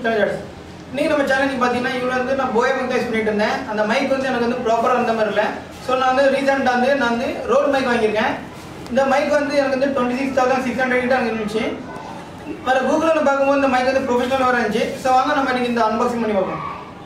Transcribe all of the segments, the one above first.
channel இன்னைக்கு நம்ம channel நீங்கள் பார்த்தீங்கன்னா இவ்வளோ வந்து நான் போயா மைக் யூஸ் பண்ணிட்டு இருந்தேன் அந்த மைக் வந்து எனக்கு வந்து ப்ராப்பராக இருந்த மாதிரி இல்லை ஸோ நான் வந்து ரீசெண்டாக வந்து நான் வந்து ரோல் மைக் வாங்கியிருக்கேன் இந்த மைக் வந்து எனக்கு வந்து twenty six thousand six hundred கிட்ட அங்கே இருந்துச்சு வேறு கூகுளில் பார்க்கும்போது இந்த மைக் வந்து ப்ரொஃபஷனல் வர இருந்துச்சு ஸோ வாங்க நம்ம இன்னைக்கு இந்த அன்பாக்சிங் பண்ணி பார்ப்போம்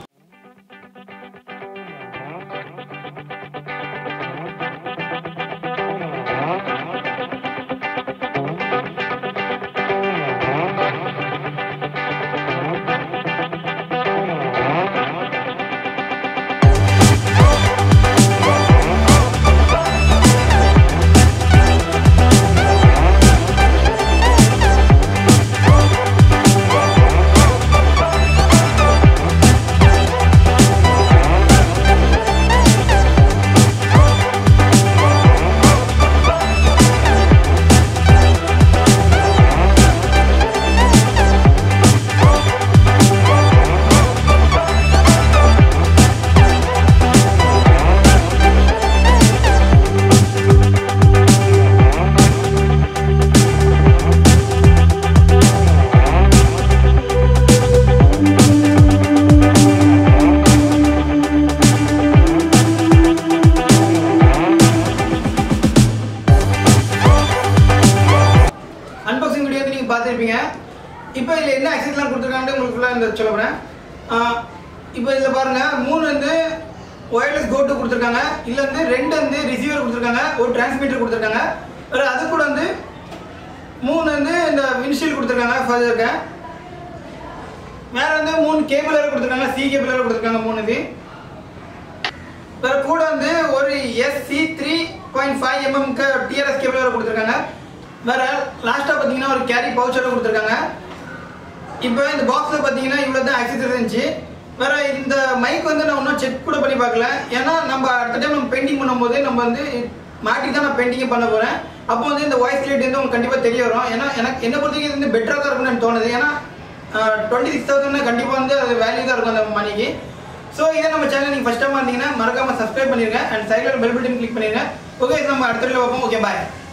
அன்பாக்சிங் வீடியோ வந்து நீங்கள் பார்த்துருப்பீங்க இப்போ இதில் என்ன எக்ஸசைஸ்லாம் கொடுத்துருக்காங்கன்னு உங்களுக்கு ஃபுல்லாக இந்த சொல்ல போகிறேன் இப்போ இதில் பாருங்கள் மூணு வந்து ஒயர்லெஸ் கோட்டு கொடுத்துருக்காங்க இதில் வந்து ரெண்டு வந்து ரிசீவர் கொடுத்துருக்காங்க ஒரு டிரான்ஸ்மிட்டர் கொடுத்துருக்காங்க வேறு அது கூட வந்து மூணு வந்து இந்த விண்ஷீல்டு கொடுத்துருக்காங்க ஃபர்தருக்கு வேற வந்து மூணு கேபிள் வேறு கொடுத்துருக்காங்க சி கேபிள் வேறு கொடுத்துருக்காங்க மூணு இது வேற கூட வந்து ஒரு எஸ்சி த்ரீ பாயிண்ட் ஃபைவ் எம்எம்க்கு டிஆர்எஸ் கேபிள் வேறு கொடுத்துருக்காங்க வேற லாஸ்ட்டாக பார்த்தீங்கன்னா ஒரு கேரி பவுச்சர் கொடுத்துருக்காங்க இப்போ இந்த பாக்ஸில் பார்த்தீங்கன்னா இவ்வளோ தான் ஆக்சசரி இருந்துச்சு வேற இந்த மைக் வந்து நான் இன்னும் செக் கூட பண்ணி பார்க்கல ஏன்னா நம்ம அடுத்த டைம் நம்ம பெயிண்டிங் பண்ணும்போது நம்ம வந்து மாட்டி தான் நான் பெயிண்டிங் பண்ண போகிறேன் அப்போ வந்து இந்த வாய்ஸ் கிளியரிட்டி வந்து உங்களுக்கு கண்டிப்பாக தெரிய வரும் ஏன்னா எனக்கு என்ன பொறுத்தவரைக்கும் இது வந்து பெட்டராக தான் இருக்கும்னு எனக்கு தோணுது ஏன்னா டுவெண்ட்டி சிக்ஸ் தௌசண்ட் கண்டிப்பாக வந்து அது வேல்யூ தான் இருக்கும் அந்த மணிக்கு ஸோ இதை நம்ம சேனல் நீங்கள் ஃபஸ்ட் டைம் வந்தீங்கன்னா மறக்காம சப்ஸ்கிரைப் பண்ணிருங்க அண்ட் சைடில் பெல் பட்டன் கிளிக் பண்ணிருங்க ஓகே நம்ம அடுத்த வீடியோ பார்ப்போம் ஓகே பாய்